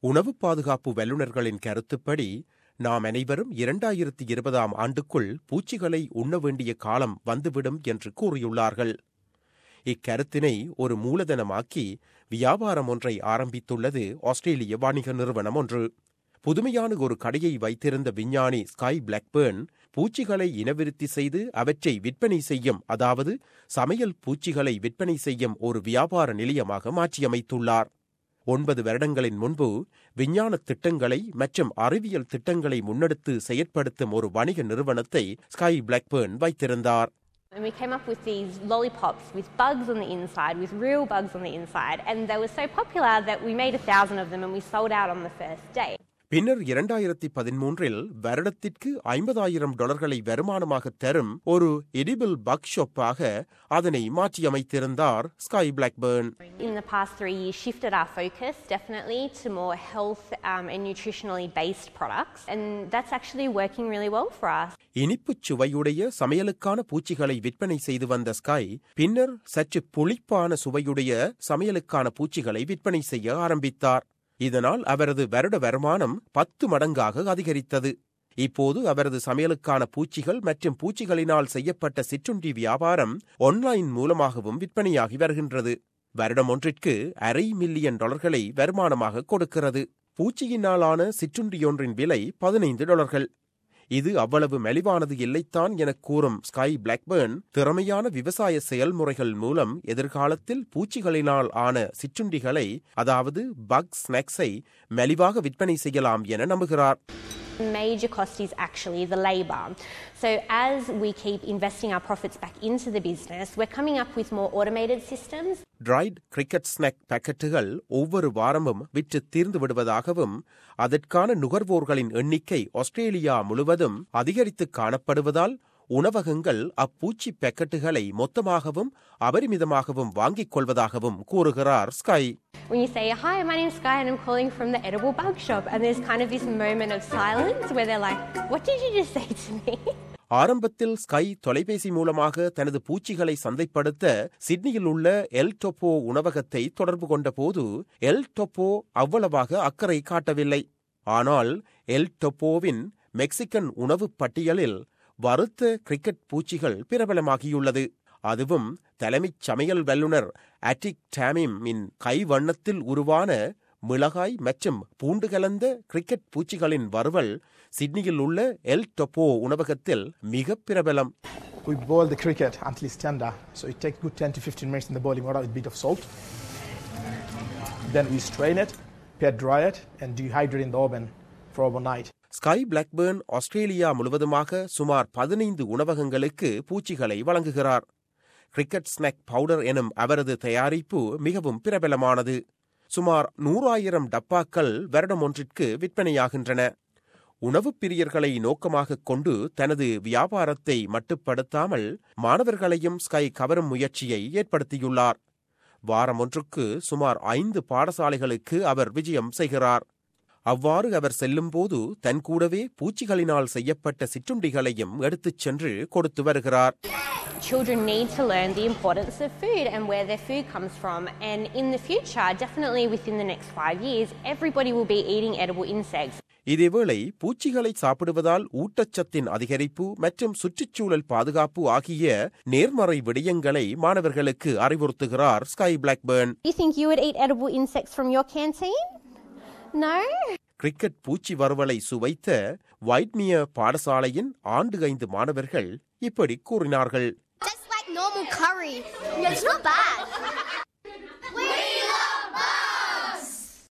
உணவு பாதுகாப்பு வல்லுநர்களின் கருத்துப்படி நாம் அனைவரும் இரண்டாயிரத்தி இருபதாம் ஆண்டுக்குள் பூச்சிகளை உண்ண வேண்டிய காலம் வந்துவிடும் என்று கூறியுள்ளார்கள் இக்கருத்தினை ஒரு மூலதனமாக்கி வியாபாரம் ஒன்றை ஆரம்பித்துள்ளது ஆஸ்திரேலிய வணிக நிறுவனம் ஒன்று புதுமையான ஒரு கடையை வைத்திருந்த விஞ்ஞானி ஸ்கை பிளாக்பேர்ன் பூச்சிகளை இனவிருத்தி செய்து அவற்றை விற்பனை செய்யும் அதாவது சமையல் பூச்சிகளை விற்பனை செய்யும் ஒரு வியாபார நிலையமாக மாற்றியமைத்துள்ளார் ஒன்பது வருடங்களின் முன்பு விஞ்ஞான திட்டங்களை மற்றும் அறிவியல் திட்டங்களை முன்னெடுத்து செயற்படுத்தும் ஒரு வணிக நிறுவனத்தை ஸ்கை பிளாக்பேர்ன் வைத்திருந்தார் And we came up with these lollipops with bugs on the inside, with real bugs on the inside, and they were so popular that we made a thousand of them and we sold out on the first day. பின்னர் இரண்டாயிரத்தி பதிமூன்றில் வருடத்திற்கு ஐம்பதாயிரம் டாலர்களை வருமானமாக தரும் ஒரு edible bug ஷாப்பாக அதனை மாற்றியமைத்திருந்தார் Sky Blackburn In the past three years, shifted our focus definitely to more health um, and nutritionally based products, and that's actually working really well for us. இனிப்புச் சுவையுடைய சமையலுக்கான பூச்சிகளை விற்பனை செய்து வந்த ஸ்கை பின்னர் சற்று புளிப்பான சுவையுடைய சமையலுக்கான பூச்சிகளை விற்பனை செய்ய ஆரம்பித்தார் இதனால் அவரது வருட வருமானம் பத்து மடங்காக அதிகரித்தது இப்போது அவரது சமையலுக்கான பூச்சிகள் மற்றும் பூச்சிகளினால் செய்யப்பட்ட சிற்றுண்டி வியாபாரம் ஆன்லைன் மூலமாகவும் விற்பனையாகி வருகின்றது வருடம் ஒன்றிற்கு அரை மில்லியன் டாலர்களை வருமானமாக கொடுக்கிறது பூச்சியினாலான சிற்றுண்டியொன்றின் விலை பதினைந்து டாலர்கள் இது அவ்வளவு மெலிவானது இல்லைத்தான் எனக் கூறும் ஸ்கை பிளாக்பேர்ன் திறமையான விவசாய செயல்முறைகள் மூலம் எதிர்காலத்தில் பூச்சிகளினால் ஆன சிற்றுண்டிகளை அதாவது பக் ஸ்நாக்ஸை மெலிவாக விற்பனை செய்யலாம் என நம்புகிறார் Major cost is actually the labour. So, as we keep investing our profits back into the business, we're coming up with more automated systems dried cricket snack பாக்கெட்டுகள் ஒவ்வொரு வாரமும் விற்று தீர்ந்து விடுவதாகவும் அதற்கான நுகர்வோர்களின் எண்ணிக்கை ஆஸ்திரேலியா முழுவதும் அதிகரித்து காணப்படுவதால் உணவகங்கள் அப்பூச்சி பாக்கெட்டுகளை மொத்தமாகவும் அபரிமிதமாகவும் வாங்கிக் கொள்வதாகவும் கூறுகிறார் Sky when you say, Hi, my name's Sky and I'm calling from the edible bug shop, and there's kind of this moment of silence where they're like, What did you just say to me? ஆரம்பத்தில் Sky தொலைபேசி மூலமாக தனது பூச்சிகளை சந்தைப்படுத்த சிட்னியில் உள்ள L டொப்போ உணவகத்தை தொடர்பு கொண்டபோது எல் டொப்போ அவ்வளவாக அக்கறை காட்டவில்லை ஆனால் எல் டொப்போவின் மெக்சிகன் உணவு பட்டியலில் வறுத்த கிரிக்கெட் பூச்சிகள் பிரபலமாகியுள்ளது அதுவும் தலைமைச் சமையல் வல்லுநர் அட்டிக் டாமிம் இன் கைவண்ணத்தில் உருவான மிளகாய் மற்றும் பூண்டு கலந்த கிரிக்கெட் பூச்சிகளின் வறுவல் சிட்னியில் உள்ள எல் டொப்போ உணவகத்தில் மிக பிரபலம் We boil the cricket until it's tender. So it takes good 10 to 15 minutes in the boiling water with a bit of salt. Then we strain it, pair dry it, and dehydrate in the oven for overnight. Sky Blackburn Australia முழுவதுமாக சுமார் பதினைந்து உணவகங்களுக்கு பூச்சிகளை வழங்குகிறார் cricket snack powder எனும் அவரது தயாரிப்பு மிகவும் பிரபலமானது சுமார் நூறாயிரம் டப்பாக்கள் வருடம் ஒன்றிற்கு விற்பனையாகின்றன உணவுப் பிரியர்களை நோக்கமாகக் கொண்டு தனது வியாபாரத்தை மட்டுப்படுத்தாமல் மாணவர்களையும் ஸ்கை கவரும் முயற்சியை ஏற்படுத்தியுள்ளார் வாரம் ஒன்றுக்கு சுமார் ஐந்து பாடசாலைகளுக்கு அவர் விஜயம் செய்கிறார் அவ்வாறு அவர் செல்லும்போது தன் கூடவே பூச்சிகளினால் செய்யப்பட்ட சிற்றுண்டிகளையும் எடுத்துச் சென்று கொடுத்து வருகிறார் Children need to learn the importance of food and where their food comes from. And in the future, definitely within the next five years, everybody will be eating edible insects. இதேவேளை பூச்சிகளை சாப்பிடுவதால் ஊட்டச்சத்தின் அதிகரிப்பு மற்றும் சுற்றுச்சூழல் பாதுகாப்பு ஆகிய நேர்மறை விடயங்களை மாணவர்களுக்கு அறிவுறுத்துகிறார் Sky Blackburn You think you would eat edible insects from your canteen? No? Cricket பூச்சி வறுவலை சுவைத்த வைட்மிய பாடசாலையின் ஆண்டு ஐந்து மாணவர்கள் இப்படி கூறினார்கள் That's like normal curry. Yeah, it's not bad.